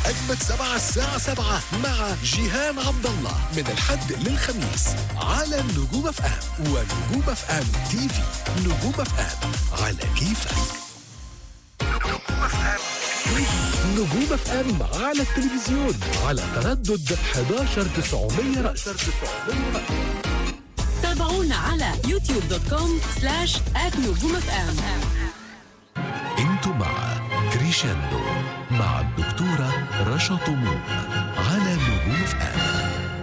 أجمد سبعة الساعة سبعة مع جيهان عبد الله من الحد للخميس على نجوم اف ام ونجوم اف ام تي في نجوم اف ام على كيفك نجوم اف ام على التلفزيون على تردد 11900 رأس تابعونا على يوتيوب دوت كوم سلاش نجوم اف ام انتم مع كريشاندو مع الدكتورة رشا طموح على نجوم اف ام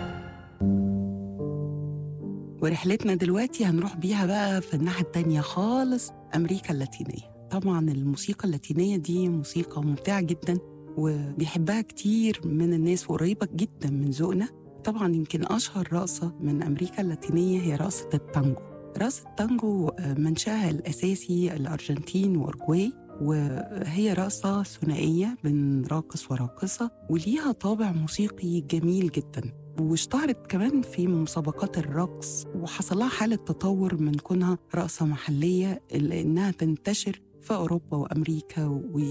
ورحلتنا دلوقتي هنروح بيها بقى في الناحية التانية خالص أمريكا اللاتينية طبعا الموسيقى اللاتينية دي موسيقى ممتعة جدا وبيحبها كتير من الناس وقريبة جدا من ذوقنا طبعا يمكن أشهر رقصة من أمريكا اللاتينية هي رقصة التانجو رقصة التانجو آه، منشأها الأساسي الأرجنتين وأورجواي وهي رقصة ثنائية بين راقص وراقصة وليها طابع موسيقي جميل جدا واشتهرت كمان في مسابقات الرقص وحصل لها حالة تطور من كونها رقصة محلية إلى إنها تنتشر في أوروبا وأمريكا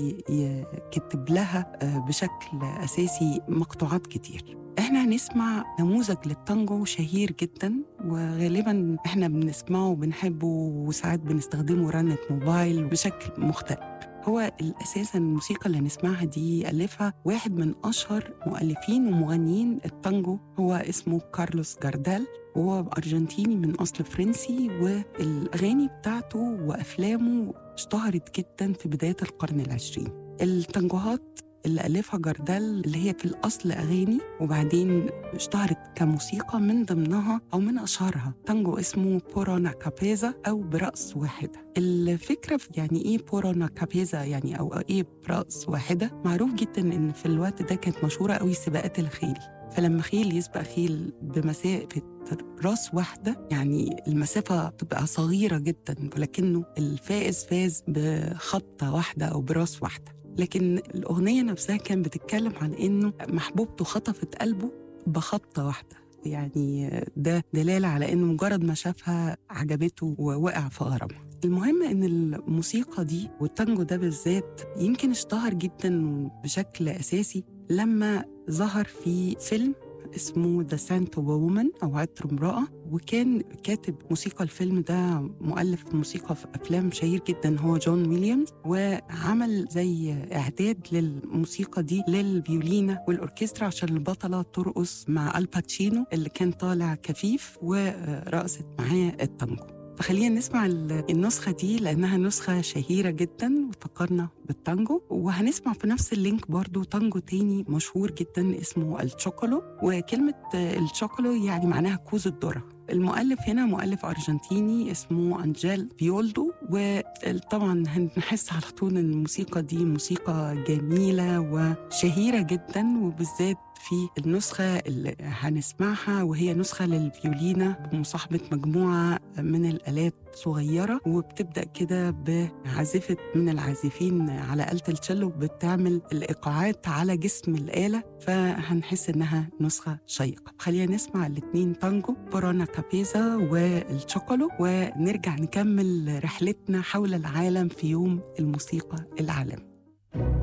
ويكتب لها آه، بشكل أساسي مقطوعات كتير احنا هنسمع نموذج للتانجو شهير جدا وغالبا احنا بنسمعه وبنحبه وساعات بنستخدمه رنة موبايل بشكل مختلف هو الأساسا الموسيقى اللي هنسمعها دي ألفها واحد من أشهر مؤلفين ومغنيين التانجو هو اسمه كارلوس جاردال وهو أرجنتيني من أصل فرنسي والأغاني بتاعته وأفلامه اشتهرت جدا في بداية القرن العشرين التانجوهات اللي ألفها جاردال اللي هي في الأصل أغاني وبعدين اشتهرت كموسيقى من ضمنها أو من أشهرها تانجو اسمه بورونا كابيزا أو برأس واحدة الفكرة في يعني إيه بورونا كابيزا يعني أو إيه برأس واحدة معروف جدا إن في الوقت ده كانت مشهورة قوي سباقات الخيل فلما خيل يسبق خيل بمسافة راس واحدة يعني المسافة تبقى صغيرة جدا ولكنه الفائز فاز بخطة واحدة أو براس واحدة لكن الأغنية نفسها كان بتتكلم عن إنه محبوبته خطفت قلبه بخطة واحدة يعني ده دلالة على إنه مجرد ما شافها عجبته ووقع في غرامها المهم إن الموسيقى دي والتانجو ده بالذات يمكن اشتهر جدا بشكل أساسي لما ظهر في فيلم اسمه ذا سانت وومن أو عطر امرأة وكان كاتب موسيقى الفيلم ده مؤلف موسيقى في أفلام شهير جدا هو جون ويليامز وعمل زي إعداد للموسيقى دي للفيولينا والأوركسترا عشان البطلة ترقص مع الباتشينو اللي كان طالع كفيف ورقصت معاه التانجو فخلينا نسمع ال- النسخة دي لأنها نسخة شهيرة جدا وتفكرنا بالتانجو وهنسمع في نفس اللينك برضو تانجو تاني مشهور جدا اسمه الشوكولو وكلمة الشوكولو يعني معناها كوز الذرة المؤلف هنا مؤلف أرجنتيني اسمه أنجيل فيولدو وطبعا هنحس على طول إن الموسيقى دي موسيقى جميلة وشهيرة جدا وبالذات في النسخة اللي هنسمعها وهي نسخة للفيولينا بمصاحبة مجموعة من الآلات صغيرة وبتبدأ كده بعازفة من العازفين على آلة التشيلو بتعمل الإيقاعات على جسم الآلة فهنحس إنها نسخة شيقة خلينا نسمع الاتنين تانجو بورانا كابيزا والشوكولو ونرجع نكمل رحلتنا حول العالم في يوم الموسيقى العالمي